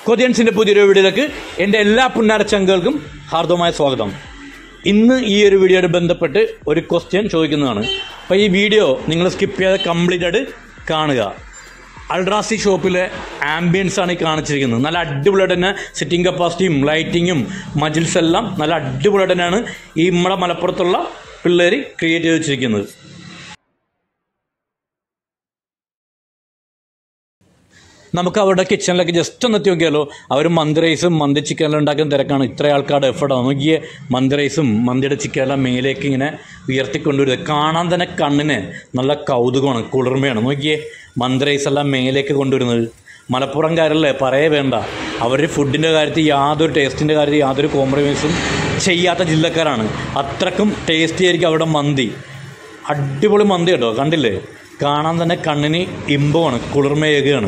കൊതിയൻസിന്റെ പുതിയൊരു വീഡിയോയിലേക്ക് എൻ്റെ എല്ലാ പുന്നാരച്ചങ്കൾക്കും ഹാർദവമായ സ്വാഗതം ഇന്ന് ഈ ഒരു വീഡിയോയോട് ബന്ധപ്പെട്ട് ഒരു ക്വസ്റ്റ്യൻ ചോദിക്കുന്നതാണ് അപ്പോൾ ഈ വീഡിയോ നിങ്ങൾ സ്കിപ്പ് ചെയ്യാതെ കംപ്ലീറ്റ് ആയിട്ട് കാണുക അൾട്രാസി ഷോപ്പിലെ ആംബിയൻസ് ആണ് ഈ കാണിച്ചിരിക്കുന്നത് നല്ല അടിപൊളിയായിട്ട് തന്നെ സിറ്റിംഗ് കപ്പാസിറ്റിയും ലൈറ്റിങ്ങും മജിൽസ് എല്ലാം നല്ല അടിപൊളിയായിട്ട് തന്നെയാണ് ഈ നമ്മുടെ മലപ്പുറത്തുള്ള പിള്ളേർ ക്രിയേറ്റ് ചെയ്ത് വെച്ചിരിക്കുന്നത് നമുക്ക് അവരുടെ കിച്ചണിലേക്ക് ജസ്റ്റ് ഒന്ന് എത്തി നോക്കിയാലോ അവർ മന്തി റൈസും മന്തി ചിക്കനെല്ലാം ഉണ്ടാക്കുന്ന തിരക്കാണ് ഇത്ര ആൾക്കാരുടെ എഫർട്ടാണ് നോക്കിയേ മന്തി റൈസും മന്തിയുടെ ചിക്കനെല്ലാം മേലേക്ക് ഇങ്ങനെ ഉയർത്തിക്കൊണ്ടുവരുന്നത് കാണാൻ തന്നെ കണ്ണിന് നല്ല കൗതുകമാണ് കുളിർമയാണ് നോക്കിയേ മന്തി റൈസ് എല്ലാം മേലേക്ക് കൊണ്ടുവരുന്നത് മലപ്പുറംകാരല്ലേ പറയേ വേണ്ട അവർ ഫുഡിൻ്റെ കാര്യത്തിൽ യാതൊരു ടേസ്റ്റിൻ്റെ കാര്യത്തിൽ യാതൊരു കോംപ്രമൈസും ചെയ്യാത്ത ജില്ലക്കാരാണ് അത്രക്കും ടേസ്റ്റി ആയിരിക്കും അവിടെ മന്തി അടിപൊളി മന്തി കേട്ടോ കണ്ടില്ലേ കാണാൻ തന്നെ കണ്ണിന് ഇമ്പമാണ് കുളിർമയേകുകയാണ്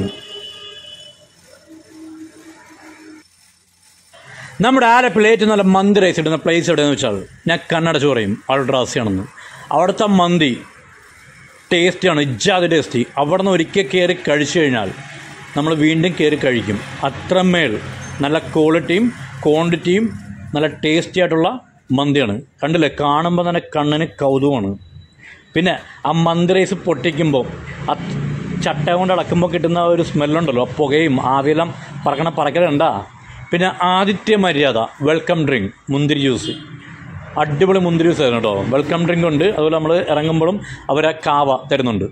നമ്മുടെ ആലപ്പിൽ ഏറ്റവും നല്ല മന്തി റൈസ് ഇടുന്ന പ്ലേസ് എവിടെയെന്ന് വെച്ചാൽ ഞാൻ കണ്ണടച്ച് പറയും അൾട്രാസിയാണെന്ന് അവിടുത്തെ മന്തി ടേസ്റ്റിയാണ് ഇജാതി ടേസ്റ്റി അവിടെ നിന്ന് ഒരിക്കൽ കയറി കഴിച്ചു കഴിഞ്ഞാൽ നമ്മൾ വീണ്ടും കയറി കഴിക്കും അത്രമേൽ നല്ല ക്വാളിറ്റിയും ക്വാണ്ടിറ്റിയും നല്ല ടേസ്റ്റി ആയിട്ടുള്ള മന്തിയാണ് കണ്ടില്ലേ കാണുമ്പോൾ തന്നെ കണ്ണിന് കൗതുകമാണ് പിന്നെ ആ മന്തി റൈസ് പൊട്ടിക്കുമ്പോൾ ആ ചട്ട കൊണ്ട് അടക്കുമ്പോൾ കിട്ടുന്ന ഒരു സ്മെല്ലുണ്ടല്ലോ ആ പുകയും ആവിയെല്ലാം പറക്കണ പറക്കലുണ്ടാ പിന്നെ ആദിത്യ മര്യാദ വെൽക്കം ഡ്രിങ്ക് മുന്തിരി ജ്യൂസ് അടിപൊളി മുന്തിരി ജ്യൂസ് ആയിരുന്നു കേട്ടോ വെൽക്കം ഡ്രിങ്ക് ഉണ്ട് അതുപോലെ നമ്മൾ ഇറങ്ങുമ്പോഴും അവർ ആ കാവ തരുന്നുണ്ട്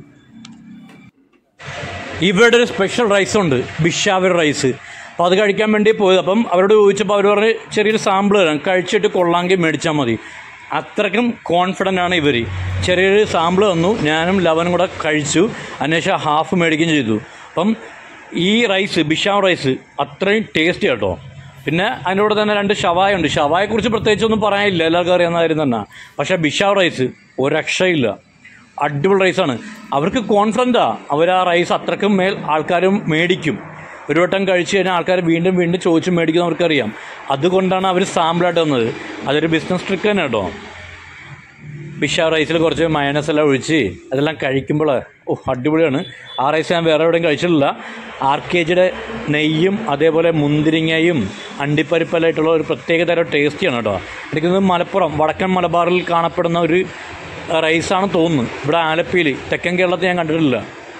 ഇവിടെ ഒരു സ്പെഷ്യൽ റൈസ് ഉണ്ട് ബിഷാവർ റൈസ് അപ്പോൾ അത് കഴിക്കാൻ വേണ്ടി പോയത് അപ്പം അവരോട് ചോദിച്ചപ്പോൾ അവർ പറഞ്ഞ് ചെറിയൊരു സാമ്പിൾ തരാം കഴിച്ചിട്ട് കൊള്ളാമെങ്കിൽ മേടിച്ചാൽ മതി അത്രയ്ക്കും കോൺഫിഡൻ്റ് ആണ് ഇവർ ചെറിയൊരു സാമ്പിൾ തന്നു ഞാനും ലവനും കൂടെ കഴിച്ചു അതിനുശേഷം ഹാഫ് മേടിക്കുകയും ചെയ്തു അപ്പം ഈ റൈസ് ബിഷാവ് റൈസ് അത്രയും ടേസ്റ്റി കേട്ടോ പിന്നെ അതിൻ്റെ കൂടെ തന്നെ രണ്ട് ഷവായ ഉണ്ട് ഷവായെക്കുറിച്ച് പ്രത്യേകിച്ചൊന്നും പറയാനില്ല എല്ലാവർക്കും അറിയാവുന്ന കാര്യം തന്നെ പക്ഷേ ബിഷാവ് റൈസ് ഒരു രക്ഷയില്ല അടിപൊളി റൈസാണ് അവർക്ക് കോൺഫിഡൻറ്റാ അവർ ആ റൈസ് അത്രക്കും മേൽ ആൾക്കാരും മേടിക്കും ഒരു വട്ടം കഴിച്ചു കഴിഞ്ഞാൽ ആൾക്കാർ വീണ്ടും വീണ്ടും ചോദിച്ച് മേടിക്കുന്ന അവർക്കറിയാം അതുകൊണ്ടാണ് അവർ സാമ്പിളായിട്ട് വന്നത് അതൊരു ബിസിനസ് ട്രിക്ക് തന്നെ കേട്ടോ ബിഷ റൈസിൽ കുറച്ച് മയനസ് എല്ലാം ഒഴിച്ച് അതെല്ലാം കഴിക്കുമ്പോൾ ഓ അടിപൊളിയാണ് ആ റൈസ് ഞാൻ വേറെ എവിടെയും കഴിച്ചിട്ടില്ല ആർ കെ ജിയുടെ നെയ്യും അതേപോലെ മുന്തിരിങ്ങയും അണ്ടിപ്പരിപ്പെല്ലായിട്ടുള്ള ഒരു പ്രത്യേക തരം ടേസ്റ്റിയാണ് കേട്ടോ എനിക്കൊന്ന് മലപ്പുറം വടക്കൻ മലബാറിൽ കാണപ്പെടുന്ന ഒരു റൈസാണ് തോന്നുന്നു ഇവിടെ ആലപ്പിയിൽ തെക്കൻ കേരളത്തിൽ ഞാൻ കണ്ടിട്ടില്ല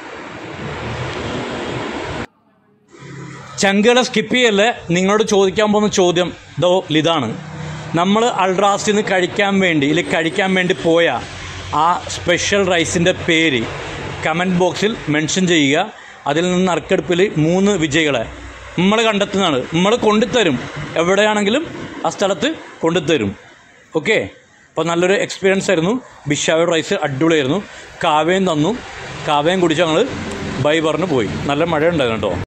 ചങ്കുകളെ സ്കിപ്പ് ചെയ്യല്ലേ നിങ്ങളോട് ചോദിക്കാൻ പോകുന്ന ചോദ്യം ദോ ഇതാണ് നമ്മൾ അൾട്രാസിൽ നിന്ന് കഴിക്കാൻ വേണ്ടി അല്ലെങ്കിൽ കഴിക്കാൻ വേണ്ടി പോയ ആ സ്പെഷ്യൽ റൈസിൻ്റെ പേര് കമൻറ്റ് ബോക്സിൽ മെൻഷൻ ചെയ്യുക അതിൽ നിന്ന് നറുക്കെടുപ്പിൽ മൂന്ന് വിജയികളെ നമ്മൾ കണ്ടെത്തുന്നതാണ് നമ്മൾ കൊണ്ടുതരും എവിടെയാണെങ്കിലും ആ സ്ഥലത്ത് കൊണ്ടുതരും ഓക്കെ അപ്പോൾ നല്ലൊരു എക്സ്പീരിയൻസ് ആയിരുന്നു ബിഷാവ് റൈസ് അടിപൊളിയായിരുന്നു കാവയും തന്നു കാവയും കുടിച്ച് ഞങ്ങൾ ബൈ പറഞ്ഞ് പോയി നല്ല മഴ ഉണ്ടായിരുന്നു കേട്ടോ